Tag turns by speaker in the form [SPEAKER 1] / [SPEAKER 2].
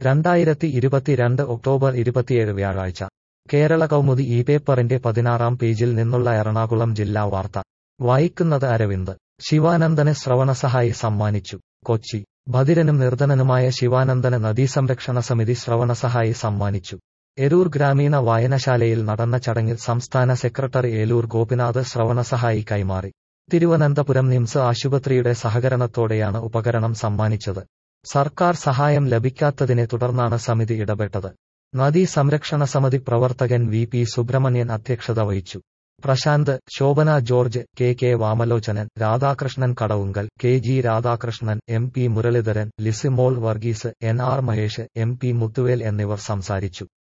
[SPEAKER 1] രണ്ടായിരത്തി ഇരുപത്തിരണ്ട് ഒക്ടോബർ ഇരുപത്തിയേഴ് വ്യാഴാഴ്ച കേരള കൗമുദി ഈ പേപ്പറിന്റെ പതിനാറാം പേജിൽ നിന്നുള്ള എറണാകുളം ജില്ലാ വാർത്ത വായിക്കുന്നത് അരവിന്ദ് ശിവാനന്ദന് ശ്രവണസഹായി സമ്മാനിച്ചു കൊച്ചി ഭദിരനും നിർധനനുമായ ശിവാനന്ദന് നദീസംരക്ഷണ സമിതി ശ്രവണസഹായി സമ്മാനിച്ചു എരൂർ ഗ്രാമീണ വായനശാലയിൽ നടന്ന ചടങ്ങിൽ സംസ്ഥാന സെക്രട്ടറി ഏലൂർ ഗോപിനാഥ് ശ്രവണസഹായി കൈമാറി തിരുവനന്തപുരം നിംസ് ആശുപത്രിയുടെ സഹകരണത്തോടെയാണ് ഉപകരണം സമ്മാനിച്ചത് സർക്കാർ സഹായം ലഭിക്കാത്തതിനെ തുടർന്നാണ് സമിതി ഇടപെട്ടത് നദീ സംരക്ഷണ സമിതി പ്രവർത്തകൻ വി പി സുബ്രഹ്മണ്യൻ അധ്യക്ഷത വഹിച്ചു Prasanth Shobhana George K K Vamalochanan Radhakrishnan Kadavungal K G Radhakrishnan M P Muraleedharan Lissymol Varghese N R Mahesh M P Muthuvel എന്നിവർ സംസാരിച്ചു